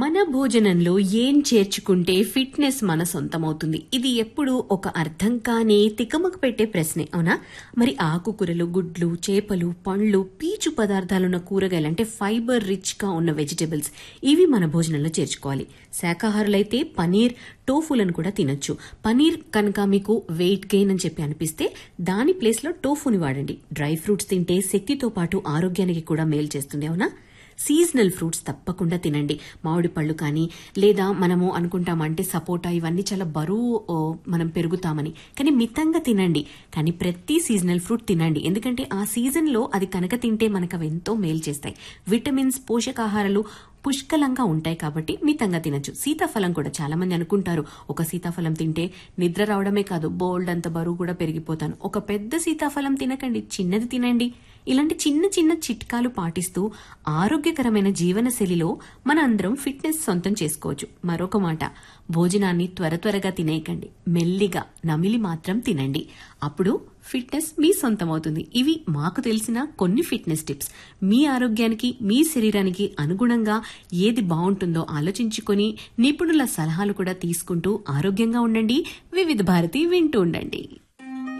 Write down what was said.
మన భోజనంలో ఏం చేర్చుకుంటే ఫిట్నెస్ మన సొంతమవుతుంది ఇది ఎప్పుడు ఒక అర్థం కాని తికమక పెట్టే ప్రశ్నే అవునా మరి ఆకుకూరలు గుడ్లు చేపలు పండ్లు పీచు పదార్థాలున్న కూరగాయలు అంటే ఫైబర్ రిచ్ గా ఉన్న వెజిటబుల్స్ ఇవి మన భోజనంలో చేర్చుకోవాలి శాకాహారులైతే పనీర్ టోఫులను కూడా తినొచ్చు పనీర్ కనుక మీకు వెయిట్ గెయిన్ అని చెప్పి అనిపిస్తే దాని ప్లేస్ లో టోఫుని వాడండి డ్రై ఫ్రూట్స్ తింటే శక్తితో పాటు ఆరోగ్యానికి కూడా మేలు చేస్తుంది అవునా సీజనల్ ఫ్రూట్స్ తప్పకుండా తినండి మామిడి పళ్ళు కానీ లేదా మనము అనుకుంటామంటే సపోటా ఇవన్నీ చాలా బరువు ఓ, మనం పెరుగుతామని కానీ మితంగా తినండి కానీ ప్రతి సీజనల్ ఫ్రూట్ తినండి ఎందుకంటే ఆ సీజన్లో అది కనుక తింటే మనకు అవి ఎంతో మేలు చేస్తాయి విటమిన్స్ పోషకాహారాలు పుష్కలంగా ఉంటాయి కాబట్టి మితంగా తినచ్చు సీతాఫలం కూడా చాలా మంది అనుకుంటారు ఒక సీతాఫలం తింటే నిద్ర రావడమే కాదు బోల్డ్ అంత బరువు కూడా పెరిగిపోతాను ఒక పెద్ద సీతాఫలం తినకండి చిన్నది తినండి ఇలాంటి చిన్న చిన్న చిట్కాలు పాటిస్తూ ఆరోగ్యకరమైన జీవనశైలిలో మన అందరం ఫిట్నెస్ సొంతం చేసుకోవచ్చు మరొక మాట భోజనాన్ని త్వర త్వరగా తినేయకండి మెల్లిగా నమిలి మాత్రం తినండి అప్పుడు ఫిట్నెస్ మీ సొంతం అవుతుంది ఇవి మాకు తెలిసిన కొన్ని ఫిట్నెస్ టిప్స్ మీ ఆరోగ్యానికి మీ శరీరానికి అనుగుణంగా ఏది బాగుంటుందో ఆలోచించుకొని నిపుణుల సలహాలు కూడా తీసుకుంటూ ఆరోగ్యంగా ఉండండి వివిధ భారతి వింటూ ఉండండి